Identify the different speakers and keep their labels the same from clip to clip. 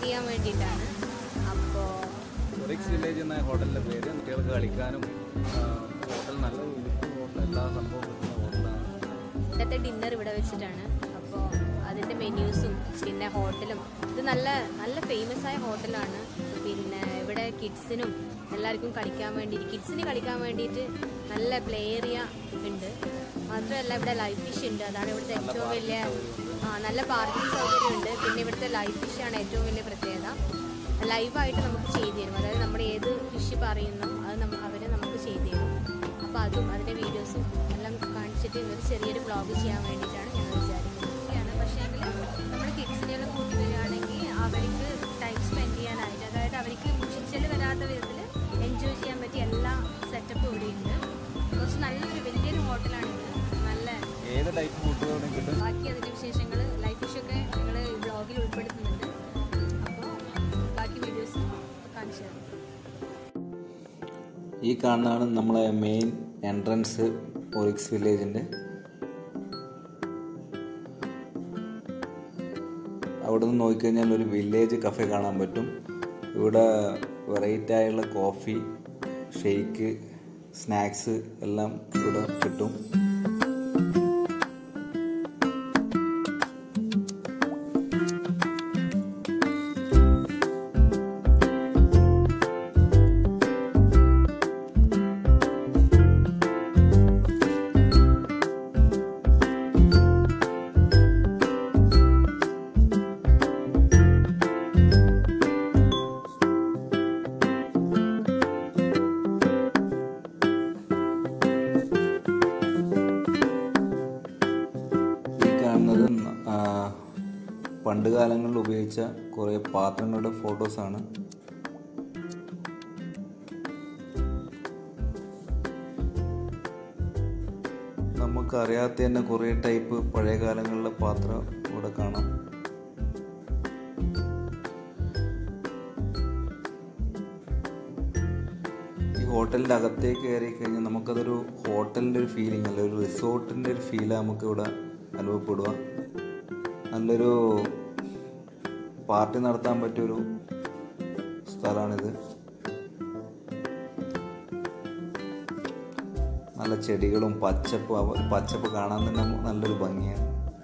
Speaker 1: ചെയ്യാൻ വേണ്ടിയിട്ടാണ് അപ്പോൾ
Speaker 2: ഒറിക്സ് വില്ലേജ് എന്ന ഹോട്ടലിൻ്റെ പേര് കുട്ടികൾക്ക് കളിക്കാനും ആ, ഹോട്ടൽ നല്ല ഉടുപ്പ് ഹോട്ടൽ എല്ലാ സംഭവം കിട്ടുന്ന ഹോട്ടലാണ്
Speaker 1: ഇന്നത്തെ ഡിന്നർ ഇവിടെ വെച്ചിട്ടാണ് അപ്പോൾ അതിൻ്റെ മെന്യൂസും പിന്നെ ഹോട്ടലും ഇത് നല്ല നല്ല ഫേമസ് ആയ ഹോട്ടലാണ് പിന്നെ ഇവിടെ കിഡ്സിനും എല്ലാവർക്കും കളിക്കാൻ വേണ്ടി കിഡ്സിന് കളിക്കാൻ വേണ്ടിയിട്ട് നല്ല പ്ലേ ഏരിയ ഉണ്ട് മാത്രമല്ല ഇവിടെ ലൈഫ് ഫിഷ് ഉണ്ട് അതാണ് ഇവിടുത്തെ ഏറ്റവും വലിയ ആ നല്ല പാർക്കിംഗ് സൗകര്യം ഉണ്ട് പിന്നെ ഇവിടുത്തെ ലൈഫ് ഫിഷാണ് ഏറ്റവും വലിയ പ്രത്യേകത ലൈവായിട്ട് നമുക്ക് ചെയ്തു തരും അതായത് നമ്മൾ ഏത് ഫിഷ് പറയുന്നു അത് നമ്മ അവർ നമുക്ക് ചെയ്തു തരും അപ്പോൾ അതും അതിൻ്റെ വീഡിയോസും എല്ലാം കാണിച്ചിട്ട് ഒരു ചെറിയൊരു വ്ളോഗ് ചെയ്യാൻ വേണ്ടിയിട്ടാണ് ഞങ്ങൾ വിചാരിക്കുന്നത് പക്ഷേ എങ്കിൽ നമ്മൾ കിഡ്സിനെല്ലാം കൂട്ടി വരികയാണെങ്കിൽ അവർക്ക് ടൈം സ്പെൻഡ് ചെയ്യാനായിട്ട് അതായത് അവർക്ക് മുഷിച്ചൽ വരാത്ത വിധത്തിൽ എൻജോയ് ചെയ്യാൻ പറ്റിയ എല്ലാ സെറ്റപ്പും ഇവിടെ ഉണ്ട് കുറച്ച് നല്ലൊരു വലിയൊരു ഹോട്ടലാണിത് നല്ല
Speaker 2: ഏത് ടൈപ്പ് ഫുഡുകളും കിട്ടും
Speaker 1: ബാക്കി അതിൻ്റെ വിശേഷങ്ങൾ ലൈഫ് ഫിഷൊക്കെ ഞങ്ങൾ വ്ളോഗിൽ ഉൾപ്പെടുത്തുന്നുണ്ട് അപ്പോൾ ബാക്കി വീഡിയോസ് കാണിച്ചു തരാം
Speaker 3: ഈ കാണുന്നതാണ് നമ്മളെ മെയിൻ എൻട്രൻസ് ഒറിക്സ് വില്ലേജിൻ്റെ അവിടെ നിന്ന് നോക്കിക്കഴിഞ്ഞാൽ ഒരു വില്ലേജ് കഫേ കാണാൻ പറ്റും ഇവിടെ വെറൈറ്റി ആയുള്ള കോഫി ഷെയ്ക്ക് സ്നാക്സ് എല്ലാം ഇവിടെ കിട്ടും ഈ കാണുന്നത് ആ, പണ്ട് കാലങ്ങളിൽ ഉപയോഗിച്ച കുറേ പാത്രങ്ങളുടെ ഫോട്ടോസാണ് നമുക്കറിയാത്ത തന്നെ കുറേ ടൈപ്പ് പഴയ കാലങ്ങളിലെ പാത്രം ഇവിടെ കാണാം ഈ ഹോട്ടലിൻ്റെ അകത്തേക്ക് കയറി കഴിഞ്ഞാൽ നമുക്കതൊരു ഹോട്ടലിൻ്റെ ഒരു ഫീലിംഗ് അല്ല ഒരു റിസോർട്ടിൻ്റെ ഒരു ഫീലാണ് നമുക്ക് ഇവിടെ അനുഭവപ്പെടുക നല്ലൊരു പാർട്ടി നടത്താൻ പറ്റിയൊരു സ്ഥലമാണിത് നല്ല ചെടികളും പച്ചപ്പും അവ- പച്ചപ്പ് കാണാൻ തന്നെ നല്ലൊരു ഭംഗിയാണ്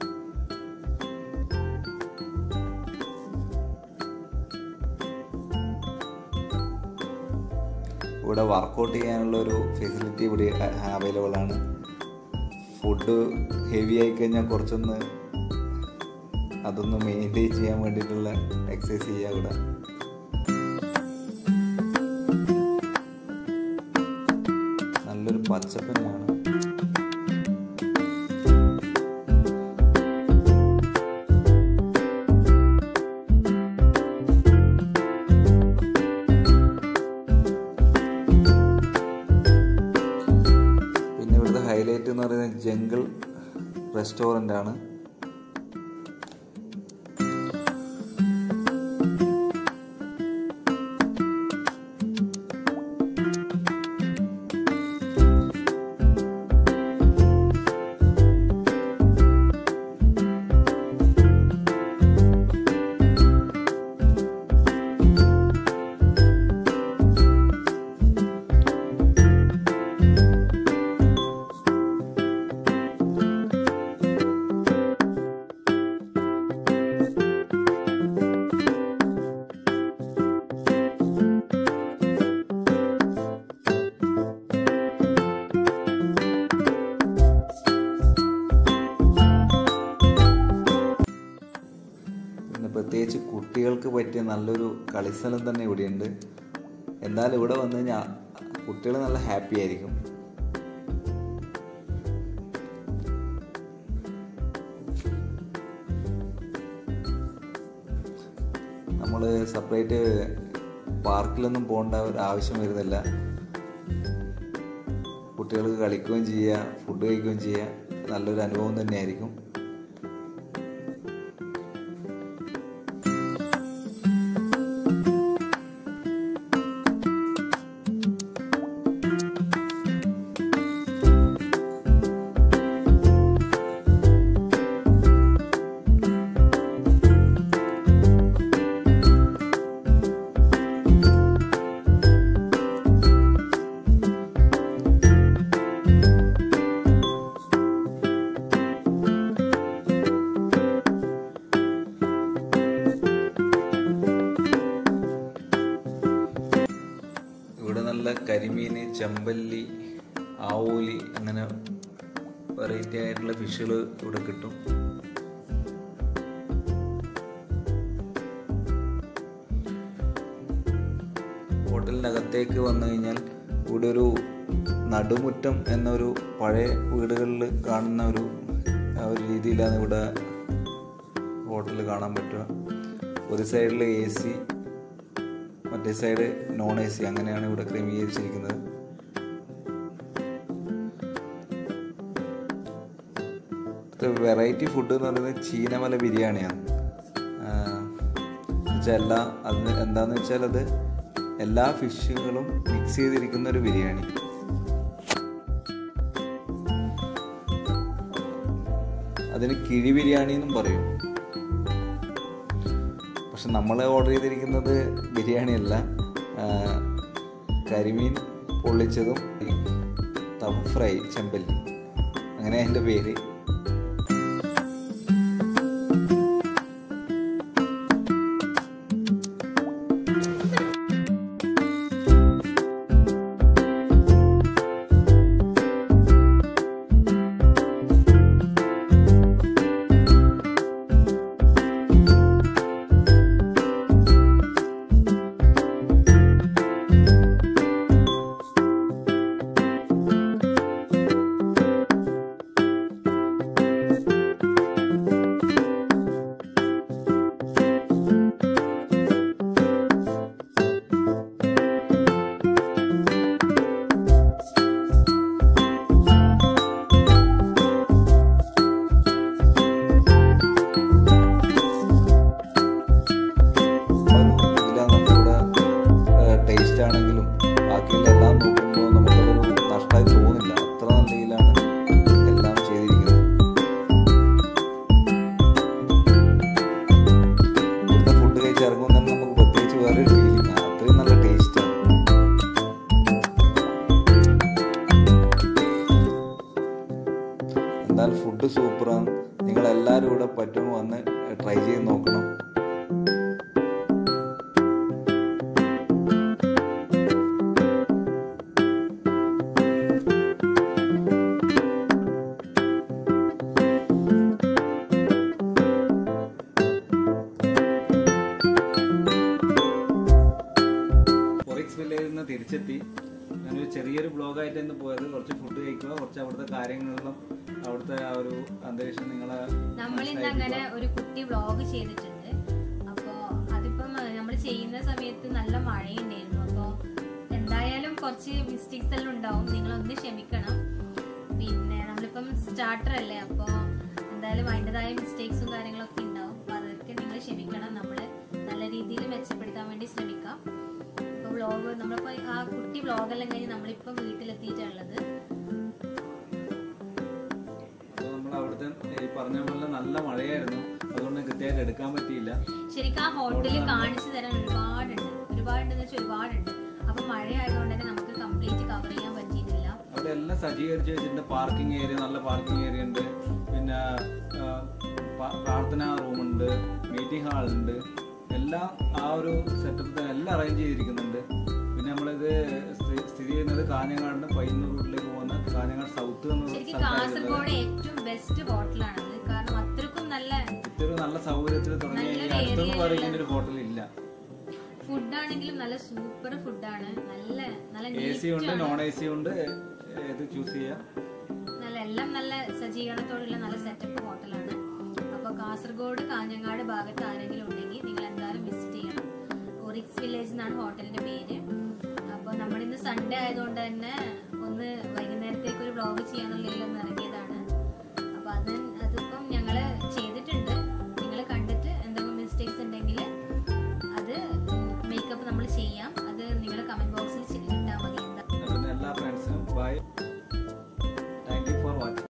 Speaker 3: ഇവിടെ വർക്കൗട്ട് ചെയ്യാനുള്ള ഒരു ഫെസിലിറ്റി ഇവിടെ അവൈലബിൾ ആണ് ഫുഡ് ഹെവി ആയി കഴിഞ്ഞാൽ കുറച്ചൊന്ന് അതൊന്ന് മെയിൻറ്റെയിൻ ചെയ്യാൻ വേണ്ടിയിട്ടുള്ള എക്സസൈസ് ചെയ്യുക ഇവിടെ നല്ലൊരു പച്ചപ്പ് തന്നെയാണ് പിന്നെ ഇവിടുത്തെ ഹൈലൈറ്റ് എന്ന് പറയുന്നത് ജംഗിൾ റെസ്റ്റോറൻ്റ് ആണ് പിന്നെ പ്രത്യേകിച്ച് കുട്ടികൾക്ക് പറ്റിയ നല്ലൊരു കളിസ്ഥലം തന്നെ ഇവിടെയുണ്ട് എന്നാൽ ഇവിടെ വന്നു കഴിഞ്ഞാൽ കുട്ടികൾ നല്ല ഹാപ്പി ആയിരിക്കും നമ്മൾ സെപ്പറേറ്റ് പാർക്കിലൊന്നും പോകേണ്ട ഒരു ആവശ്യം വരുന്നില്ല കുട്ടികൾക്ക് കളിക്കുകയും ചെയ്യുക ഫുഡ് കഴിക്കുകയും ചെയ്യുക നല്ലൊരു അനുഭവം തന്നെയായിരിക്കും കരിമീൻ ചെമ്പല്ലി ആവോലി അങ്ങനെ വെറൈറ്റി ആയിട്ടുള്ള ഫിഷുകൾ ഇവിടെ കിട്ടും ഹോട്ടലിൻ്റെ അകത്തേക്ക് വന്നു കഴിഞ്ഞാൽ ഇവിടെ ഒരു നടുമുറ്റം എന്നൊരു പഴയ വീടുകളിൽ കാണുന്ന ഒരു ആ ഒരു രീതിയിലാണ് ഇവിടെ ഹോട്ടൽ കാണാൻ പറ്റുക ഒരു സൈഡിൽ എ സി മറ്റേ സൈഡ് നോൺ എ സി അങ്ങനെയാണ് ഇവിടെ ക്രമീകരിച്ചിരിക്കുന്നത് വെറൈറ്റി ഫുഡ് എന്ന് പറയുന്നത് ചീനമല ബിരിയാണിയാണ് വെച്ചാൽ എല്ലാ അത് എന്താന്ന് വെച്ചാൽ അത് എല്ലാ ഫിഷുകളും മിക്സ് ചെയ്തിരിക്കുന്ന ഒരു ബിരിയാണി അതിന് കിഴി ബിരിയാണി എന്നും പറയും പക്ഷെ നമ്മൾ ഓർഡർ ചെയ്തിരിക്കുന്നത് ബിരിയാണി അല്ല കരിമീൻ പൊള്ളിച്ചതും തവ ഫ്രൈ ചെമ്പല്ലി അങ്ങനെ അതിൻ്റെ പേര് ഇതിലാണ് നമുക്കിവിടെ ടേസ്റ്റ് ആണെങ്കിലും ബാക്കിയുള്ള എല്ലാം നോക്കുമ്പോൾ നമുക്കതൊരു നഷ്ടമായി തോന്നില്ല അത്ര നല്ല രീതിയിലാണ് എല്ലാം ചെയ്തിരിക്കുന്നത് ഇവിടുത്തെ ഫുഡ് കഴിച്ച് ഇറങ്ങുമ്പോൾ തന്നെ നമുക്ക് പ്രത്യേകിച്ച് വേറൊരു ഫീലിംഗ് ആണ് അത്രയും നല്ല ടേസ്റ്റാണ് എന്തായാലും ഫുഡ് സൂപ്പറാണ് നിങ്ങൾ എല്ലാവരും ഇവിടെ പറ്റുമ്പോൾ വന്ന് ട്രൈ ചെയ്ത് നോക്കണം
Speaker 2: ഫൊറിക്സ് വില്ലേജിൽ നിന്ന് തിരിച്ചെത്തി ഞാനൊരു ചെറിയൊരു ബ്ലോഗായിട്ട് ഇന്ന് പോയത് കുറച്ച് ഫുഡ് കഴിക്കുക കുറച്ച് അവിടുത്തെ കാര്യങ്ങളിലും അവിടുത്തെ ആ ഒരു അന്തരീക്ഷം നിങ്ങളെ
Speaker 1: നമ്മൾ ഇന്ന് അങ്ങനെ ഒരു കുട്ടി വ്ളോഗ് ചെയ്തിട്ടുണ്ട് അപ്പോ അതിപ്പം നമ്മൾ ചെയ്യുന്ന സമയത്ത് നല്ല മഴയുണ്ടായിരുന്നു അപ്പോ എന്തായാലും കുറച്ച് മിസ്റ്റേക്സ് എല്ലാം ഉണ്ടാവും നിങ്ങൾ ഒന്ന് ക്ഷമിക്കണം പിന്നെ നമ്മളിപ്പം സ്റ്റാർട്ടർ അല്ലേ അപ്പോ എന്തായാലും അതിൻ്റെതായ മിസ്റ്റേക്സും കാര്യങ്ങളൊക്കെ ഉണ്ടാവും അപ്പൊ അതൊക്കെ നിങ്ങൾ ക്ഷമിക്കണം നമ്മൾ നല്ല രീതിയിൽ മെച്ചപ്പെടുത്താൻ വേണ്ടി ശ്രമിക്കാം അപ്പോൾ വ്ളോഗ് നമ്മളിപ്പോ ആ കുട്ടി വ്ളോഗെല്ലാം കഴിഞ്ഞ് നമ്മളിപ്പം വീട്ടിലെത്തിയിട്ടുള്ളത്
Speaker 2: അപ്പോൾ നമ്മൾ അവിടുത്തെ ഈ പറഞ്ഞ പോലെ നല്ല മഴയായിരുന്നു അതുകൊണ്ട് കൃത്യമായിട്ട് എടുക്കാൻ പറ്റിയില്ല
Speaker 1: ശരിക്കും ആ ഹോട്ടലിൽ കാണിച്ചു തരാൻ ഒരുപാടുണ്ട് ഒരുപാടുണ്ടെന്ന് വെച്ചാൽ ഒരുപാടുണ്ട് അപ്പൊ മഴ ആയതുകൊണ്ട് തന്നെ നമുക്ക് കംപ്ലീറ്റ് കവർ ചെയ്യാൻ പറ്റിയിട്ടില്ല
Speaker 2: അവിടെ എല്ലാം സജ്ജീകരിച്ച് വെച്ചിട്ടുണ്ട് പാർക്കിംഗ് ഏരിയ നല്ല പാർക്കിംഗ് ഏരിയ ഉണ്ട് പിന്നെ ആ, പ- പ്രാർത്ഥനാ റൂമുണ്ട് മീറ്റിംഗ് ഹാളുണ്ട് എല്ലാം ആ ഒരു സെറ്റപ്പ് എല്ലാം അറേഞ്ച് ചെയ്തിരിക്കുന്നുണ്ട് പിന്നെ നമ്മളിത് സ്ഥി- സ്ഥിതി ചെയ്യുന്നത് കാഞ്ഞങ്ങാടിന് പയ്യന്നൂർ റൂട്ടിലേക്ക് പോകുന്ന കാഞ്ഞങ്ങാട് സൗത്ത് എന്ന
Speaker 1: ശരിക്കും
Speaker 2: സ്ഥലത്തായിട്ടുള്ളത്
Speaker 1: കാസർഗോഡ് ഏറ്റവും ബെസ്റ്റ് ഹോട്ടലാണത് കാരണം അത്രക്കും നല്ല
Speaker 2: ഇത്രയും നല്ല സൗകര്യത്തിൽ തുടങ്ങിയ ഈ
Speaker 1: നല്ലൊരു
Speaker 2: അടുത്തെന്ന്
Speaker 1: area
Speaker 2: പറയുന്ന ഒരു ഹോട്ടൽ ഇല്ല
Speaker 1: ഫുഡാണെങ്കിലും നല്ല സൂപ്പർ ഫുഡാണ് നല്ല നല്ല
Speaker 2: എ സി ഉണ്ട്
Speaker 1: നീറ്റ്
Speaker 2: നോൺ എ സി ഉണ്ട് ഏത് ചൂസ് ചെയ്യാം
Speaker 1: നല്ല എല്ലാം നല്ല സജ്ജീകരണത്തോടുള്ള നല്ല സെറ്റപ്പ് ഹോട്ടലാണ് അപ്പോൾ കാസർഗോഡ് കാഞ്ഞങ്ങാട് ഭാഗത്ത് ആരെങ്കിലും ഉണ്ടെങ്കിൽ നിങ്ങൾ എന്തായാലും വിസിറ്റ് ചെയ്യണം ഒറിക്സ് വില്ലേജ് എന്നാണ് ഹോട്ടലിന്റെ പേര് അപ്പോൾ നമ്മളിന്ന് സൺഡേ ആയതുകൊണ്ട് തന്നെ ഒന്ന് വൈകുന്നേരത്തേക്ക് ഒരു വ്ളോഗ് ചെയ്യാന്നുള്ളതിൽ ഒന്ന് ഇറങ്ങിയതാണ് അപ്പോൾ അത്